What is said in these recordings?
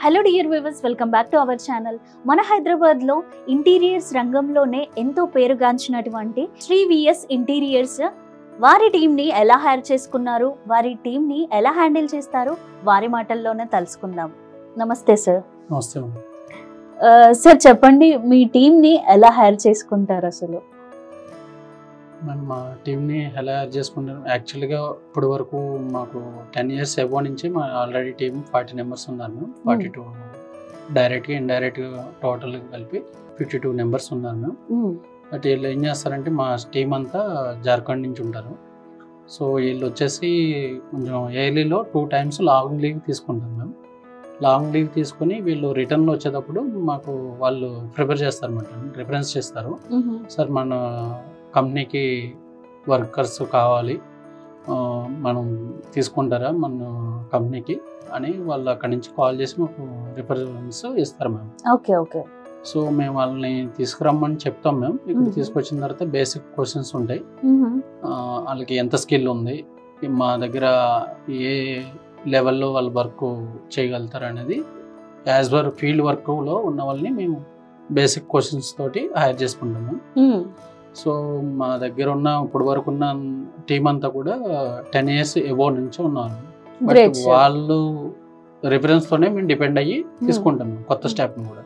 Hello dear viewers welcome back to our channel మన హైదరాబాద్లో interiors రంగంలోనే ఎంతో పేరుగాంచినటువంటి శ్రీ విఎస్ ఇంటీరియర్స్ వారి టీంని ఎలా హైర్ చేసుకున్నారు వారి టీంని ఎలా హ్యాండిల్ చేస్తారు వారి మాటల్లోనే తెలుసుకుందాం నమస్తే సార్ నమస్తే మేడం. సార్ చెప్పండి మీ టీంని ఎలా హైర్ చేసుకుంటారు అసలు మేము మా టీంని ఎలా చేసుకుంటాం యాక్చువల్గా ఇప్పటి వరకు మాకు టెన్ ఇయర్స్ ఎబో నుంచి మా ఆల్రెడీ టీం ఫార్టీ మెంబర్స్ ఉన్నారు మేము ఫార్టీ టూ డైరెక్ట్గా ఇండైరెక్ట్గా టోటల్ కలిపి ఫిఫ్టీ టూ మెంబర్స్ ఉన్నారు మేము బట్ వీళ్ళు ఏం చేస్తారంటే మా టీం అంతా జార్ఖండ్ నుంచి ఉంటారు సో వీళ్ళు వచ్చేసి కొంచెం ఇయర్లీలో టూ టైమ్స్ లాంగ్ లీవ్ తీసుకుంటాం మేము లాంగ్ లీవ్ తీసుకుని వీళ్ళు రిటర్న్లో వచ్చేటప్పుడు మాకు వాళ్ళు ప్రిపేర్ చేస్తారు అన్నమాట రిఫరెన్స్ చేస్తారు సార్ మన కంపెనీకి వర్కర్స్ కావాలి ఆ, మనం తీసుకుంటారా మన కంపెనీకి అని వాళ్ళు అక్కడి నుంచి కాల్ చేసి మాకు రిఫరెన్స్ ఇస్తారు మేము ఓకే ఓకే సో మేము వాళ్ళని తీసుకురమ్మని చెప్తాం మేము ఇక్కడ Mhm. తీసుకొచ్చిన తర్వాత బేసిక్ క్వశ్చన్స్ ఉంటాయి ఆ, వాళ్ళకి ఎంత స్కిల్ ఉంది మా దగ్గర ఏ లెవెల్లో వాళ్ళు వర్క్ చేయగలుగుతారు అనేది యాజ్ పర్ ఫీల్డ్ వర్క్లో ఉన్న వాళ్ళని మేము బేసిక్ క్వశ్చన్స్ తోటి హైర్ చేసుకుంటాము సో మా దగ్గర ఉన్న ఇప్పుడు వరకు ఉన్న టీం అంతా కూడా టెన్ ఇయర్స్ ఎబో నుంచి ఉన్నారు బట్ గ్రేట్ సార్ వాళ్ళు రిఫరెన్స్ తోనే మేము డిపెండ్ అయ్యి తీసుకుంటాం మేము కొత్త స్టాఫ్ కూడా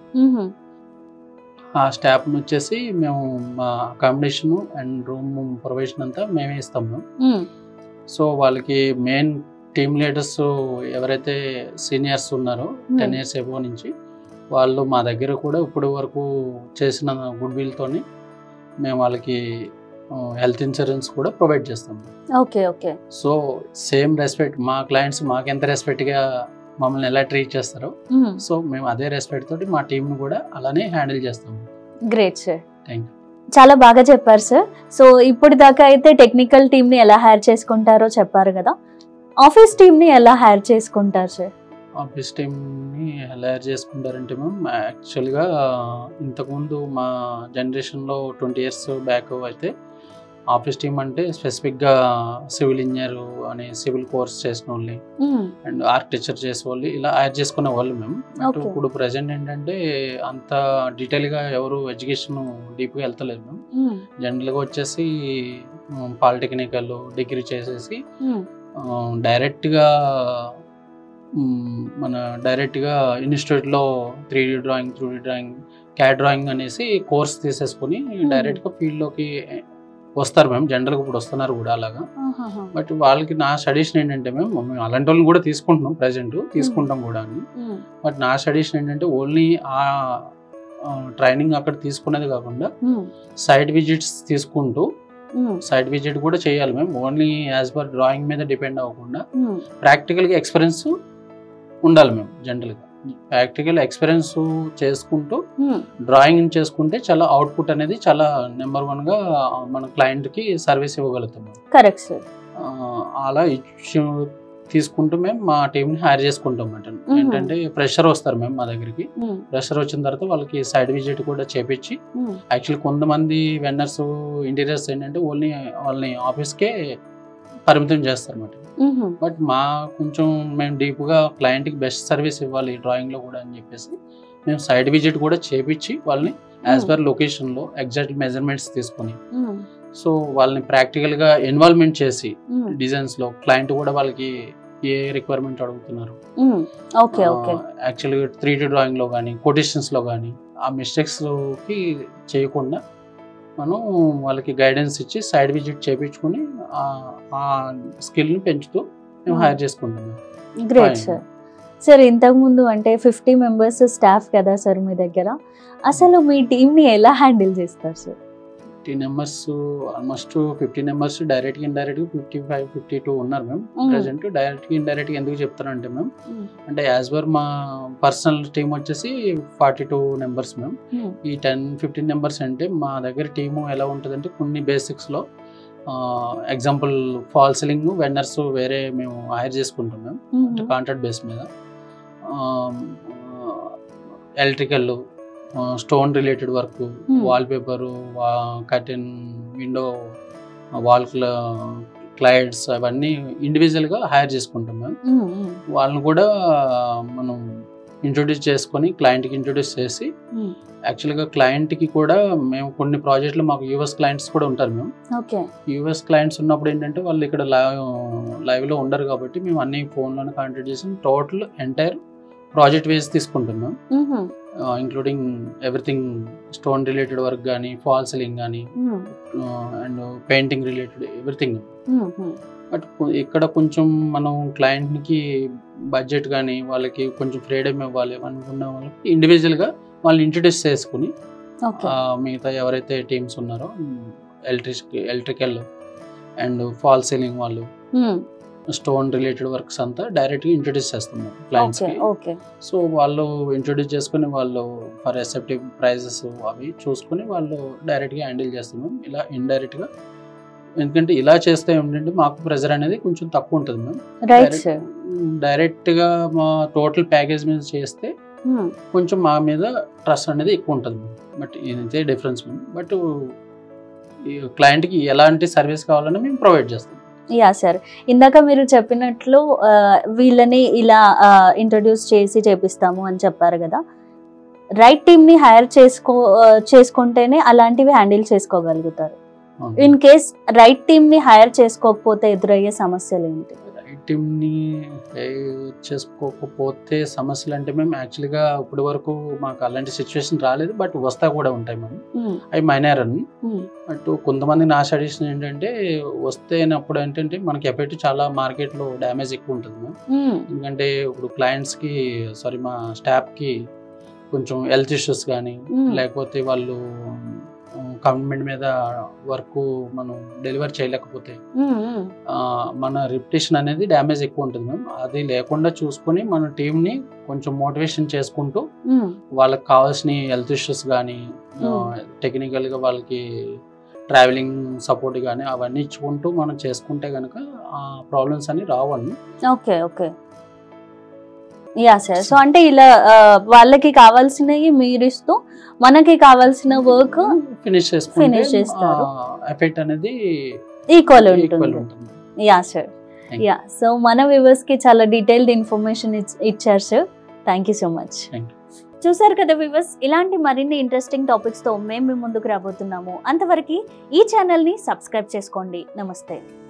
ఆ స్టాఫ్ వచ్చేసి మేము మా అకామిడేషన్ అండ్ రూమ్ ప్రొవిజన్ అంతా మేమే ఇస్తాం మేము సో వాళ్ళకి మెయిన్ టీమ్ లీడర్స్ ఎవరైతే సీనియర్స్ ఉన్నారో టెన్ ఇయర్స్ ఎబో నుంచి వాళ్ళు మా దగ్గర కూడా ఇప్పుడు వరకు చేసిన గుడ్ విల్తోని మేము వాళ్ళకి హెల్త్ ఇన్సూరెన్స్ కూడా ప్రొవైడ్ చేస్తాం okay okay so same respect మా క్లయింట్స్ మాకు ఎంత రెస్పెక్ట్గా మమ్మల్ని ఎలా ట్రీట్ చేస్తారో సో మేము అదే రెస్పెక్ట్ తోటి మా టీంని కూడా అలానే హ్యాండిల్ చేస్తాం గ్రేట్ సార్ థ్యాంక్ చాలా బాగా చెప్పారు సార్ సో ఇప్పుడు దాకా అయితే టెక్నికల్ టీమ్ ని ఎలా హైర్ చేసుకుంటారో చెప్పారు కదా ఆఫీస్ టీమ్ ని ఎలా హైర్ చేసుకుంటారు సార్ ఆఫీస్ టీమ్ని ఎలా చేసుకుంటారంటే మ్యామ్ యాక్చువల్గా ఇంతకుముందు మా జనరేషన్లో ట్వంటీ ఇయర్స్ బ్యాక్ అయితే ఆఫీస్ టీమ్ అంటే స్పెసిఫిక్గా సివిల్ ఇంజనీర్ అని సివిల్ కోర్స్ చేసిన వాళ్ళని అండ్ ఆర్కిటెక్చర్ చేసే వాళ్ళు ఇలా హైర్ చేసుకునే వాళ్ళు మేము బట్ Okay. ఇప్పుడు ప్రజెంట్ ఏంటంటే అంత డీటెయిల్గా ఎవరు ఎడ్యుకేషన్ డీప్గా వెళ్తలేదు మేము జనరల్గా వచ్చేసి పాలిటెక్నికల్ డిగ్రీ చేసేసి డైరెక్ట్గా మన డైరెక్ట్గా ఇన్స్టిట్యూట్లో three D drawing three D drawing CAD drawing అనేసి కోర్స్ తీసేసుకుని డైరెక్ట్గా ఫీల్డ్లోకి వస్తారు మేము జనరల్గా ఇప్పుడు వస్తున్నారు కూడా అలాగా బట్ వాళ్ళకి నా సజెషన్ ఏంటంటే మేము మేము అలాంటి వాళ్ళని కూడా తీసుకుంటున్నాం ప్రజెంట్ తీసుకుంటాం కూడా అని బట్ నా సజెషన్ ఏంటంటే ఓన్లీ ఆ ట్రైనింగ్ అక్కడ తీసుకునేది కాకుండా సైడ్ విజిట్స్ తీసుకుంటూ సైడ్ విజిట్ కూడా చేయాలి మేము ఓన్లీ యాజ్ పర్ డ్రాయింగ్ మీద డిపెండ్ అవ్వకుండా ప్రాక్టికల్గా ఎక్స్పీరియన్స్ ఉండాలి మేము జనరల్గా ప్రాక్టికల్ ఎక్స్పీరియన్స్ చేసుకుంటూ డ్రాయింగ్ చేసుకుంటే చాలా అవుట్పుట్ అనేది చాలా నెంబర్ వన్గా మన క్లయింట్కి సర్వీస్ ఇవ్వగలుగుతాం మేము. కరెక్ట్ సార్ ఆ, అలా ఇచ్చి తీసుకుంటూ మేము మా టీంని హైర్ చేసుకుంటాం అన్నమాట ఏంటంటే ప్రెషర్ వస్తారు మేము మా దగ్గరికి ప్రెషర్ వచ్చిన తర్వాత వాళ్ళకి సైడ్ విజిట్ కూడా చేపించి యాక్చువల్లీ కొంతమంది వెండర్స్ ఇంటీరియర్స్ ఏంటంటే ఓన్లీ వాళ్ళని ఆఫీస్కే పరిమితం చేస్తారు అన్నమాట బట్ మా కొంచెం మేము డీప్గా క్లయింట్కి బెస్ట్ సర్వీస్ ఇవ్వాలి డ్రాయింగ్లో కూడా అని చెప్పేసి మేము సైడ్ విజిట్ కూడా చేపించి వాళ్ళని యాజ్ పర్ లొకేషన్లో ఎగ్జాక్ట్ మెజర్మెంట్స్ తీసుకొని సో వాళ్ళని ప్రాక్టికల్గా ఇన్వాల్వ్మెంట్ చేసి డిజైన్స్లో క్లయింట్ కూడా వాళ్ళకి ఏ రిక్వైర్మెంట్ అడుగుతున్నారు ఓకే ఓకే యాక్చువల్గా త్రీ డీ డ్రాయింగ్లో కానీ కొటేషన్స్లో కానీ ఆ మిస్టేక్స్కి చేయకుండా మనం వాళ్ళకి గైడెన్స్ ఇచ్చి సైడ్ విజిట్ చేయించుకుని ఆ- ఆ స్కిల్ని పెంచుతూ మేము హైర్ చేసుకుంటాం గ్రేట్ Fine. సార్ సార్ ఇంతకు ముందు అంటే ఫిఫ్టీ మెంబర్స్ స్టాఫ్ కదా సార్ మీ దగ్గర అసలు మీ టీమ్ ని ఎలా హ్యాండిల్ చేస్తారు sir fifty numbers almost fifty numbers డైరెక్ట్గా ఇండైరెక్ట్గా ఫిఫ్టీ ఫైవ్ ఫిఫ్టీ టూ ఉన్నారు మేము Mm. ప్రజెంట్ డైరెక్ట్గా ఇండైరెక్ట్గా ఎందుకు చెప్తానంటే మేము అంటే యాజ్ పర్ మా పర్సనల్ టీం వచ్చేసి ఫార్టీ టూ నెంబర్స్ మేము ఈ టెన్ ఫిఫ్టీన్ నెంబర్స్ అంటే మా దగ్గర టీము ఎలా ఉంటుందంటే కొన్ని బేసిక్స్లో ఎగ్జాంపుల్ ఫాల్ సీలింగ్ వెండర్స్ వేరే మేము హైర్ చేసుకుంటాం మేము కాంట్రాక్ట్ బేస్ మీద electrical stone related work wall paper curtain window wall క్లైడ్స్ అవన్నీ ఇండివిజువల్గా హైర్ చేసుకుంటాం మేము వాళ్ళని కూడా మనం ఇంట్రొడ్యూస్ చేసుకొని క్లయింట్కి ఇంట్రొడ్యూస్ చేసి Hmm. యాక్చువల్గా క్లయింట్కి కూడా మేము కొన్ని ప్రాజెక్టులు మాకు యూఎస్ క్లయింట్స్ కూడా ఉంటారు మేము ఓకే యూఎస్ క్లయింట్స్ ఉన్నప్పుడు ఏంటంటే వాళ్ళు ఇక్కడ లైవ్ లైవ్లో ఉండరు కాబట్టి మేము అన్ని ఫోన్లోనే కాంటాక్ట్ చేసి టోటల్ ఎంటైర్ ప్రాజెక్ట్ వేసి తీసుకుంటున్నాం including everything stone related work కానీ ఫాల్ సీలింగ్ కానీ and painting related everything but ఇక్కడ కొంచెం మనం క్లయింట్కి బడ్జెట్ కానీ వాళ్ళకి కొంచెం ఫ్రీడమ్ ఇవ్వాలి అనుకున్న వాళ్ళకి ఇండివిజువల్గా వాళ్ళని ఇంట్రడ్యూస్ చేసుకుని ఓకే ఆ, మిగతా ఎవరైతే టీమ్స్ ఉన్నారో electric electrical and fall ceiling వాళ్ళు స్టోన్ రిలేటెడ్ వర్క్స్ అంతా డైరెక్ట్గా ఇంట్రడ్యూస్ చేస్తున్నారు ఓకే క్లయింట్స్కి ఓకే సో వాళ్ళు ఇంట్రొడ్యూస్ చేసుకుని వాళ్ళు ఫర్ ఎసెప్టివ్ ప్రైజెస్ అవి చూసుకుని వాళ్ళు డైరెక్ట్గా హ్యాండిల్ చేస్తున్నాం ఇలా ఇండైరెక్ట్గా ఎందుకంటే ఇలా చేస్తే ఏంటంటే మాకు ప్రెజర్ అనేది కొంచెం తక్కువ ఉంటుంది మ్యామ్ రైట్ సార్ డైరెక్ట్గా మా టోటల్ ప్యాకేజ్ మీద చేస్తే కొంచెం మా మీద ట్రస్ట్ అనేది ఎక్కువ ఉంటుంది మ్యామ్ బట్ ఇదే డిఫరెన్స్ మ్యామ్ బట్ క్లయింట్కి ఎలాంటి సర్వీస్ కావాలని మేము ప్రొవైడ్ చేస్తాం యా సార్ ఇందాక మీరు చెప్పినట్లు ఆ, వీళ్ళని ఇలా ఇంట్రొడ్యూస్ చేసి చేపిస్తాము అని చెప్పారు కదా రైట్ టీమ్ ని హైర్ చేసుకో ఆ, చేసుకుంటేనే అలాంటివి హ్యాండిల్ చేసుకోగలుగుతారు అవును. ఇన్ కేస్ రైట్ టీమ్ ని హైర్ చేసుకోకపోతే ఎదురయ్యే సమస్యలు ఏంటి రైట్ టీమ్ని చేసుకోకపోతే సమస్యలు అంటే మేము యాక్చువల్గా ఇప్పటి వరకు మాకు అలాంటి సిచ్యువేషన్ రాలేదు బట్ వస్తా కూడా ఉంటాయి మనం మ్మ్. అవి మైనర్ అని మ్మ్. బట్ కొంతమంది నా సజెషన్ ఏంటంటే వస్తేనప్పుడు ఏంటంటే మనకి ఎఫెక్ట్ చాలా మార్కెట్లో డ్యామేజ్ ఎక్కువ ఉంటుంది మ్యామ్. మ్మ్. ఎందుకంటే ఇప్పుడు క్లయింట్స్కి సారీ మా స్టాఫ్కి కొంచెం హెల్త్ ఇష్యూస్ కానీ మ్మ్. లేకపోతే వాళ్ళు కమిట్మెంట్ మీద వర్క్ మనం డెలివర్ చేయలేకపోతే మ్మ్. మ్మ్. ఆ, మన రిప్యుటేషన్ అనేది డ్యామేజ్ ఎక్కువ ఉంటుంది మ్యామ్ అది లేకుండా చూసుకొని మన టీంని కొంచెం మోటివేషన్ చేసుకుంటూ మ్మ్. వాళ్ళకి కావాల్సిన హెల్త్ ఇష్యూస్ కానీ Hmm. టెక్నికల్గా వాళ్ళకి ట్రావెలింగ్ సపోర్ట్ కానీ అవన్నీ ఇచ్చుకుంటూ మనం చేసుకుంటే కనుక ఆ ప్రాబ్లమ్స్ అన్ని రావని okay okay yeah sir so అంటే ఇలా ఆ, వాళ్ళకి కావాల్సినవి మీరు ఇస్తూ మనకి కావాల్సిన వర్క్ ఫినిష్ చేసుకుంటే Finish చేస్తారు. ఎఫెక్ట్ అనేది ఈక్వల్ ఈక్వల్ ఉంటుంది ఉంటుంది yeah sir Thank you. Yeah so మన వ్యూవర్స్ కి చాలా డీటెయిల్డ్ ఇన్ఫర్మేషన్ ఇచ్చారు sir thank you so much Thank you. చూసారు కదా వ్యూవర్స్ ఇలాంటి మరిన్ని ఇంట్రెస్టింగ్ టాపిక్స్ తో మేము మీ ముందుకు రాబోతున్నాము అంతవరకు ఈ ఛానల్ ని సబ్స్క్రైబ్ చేసుకోండి నమస్తే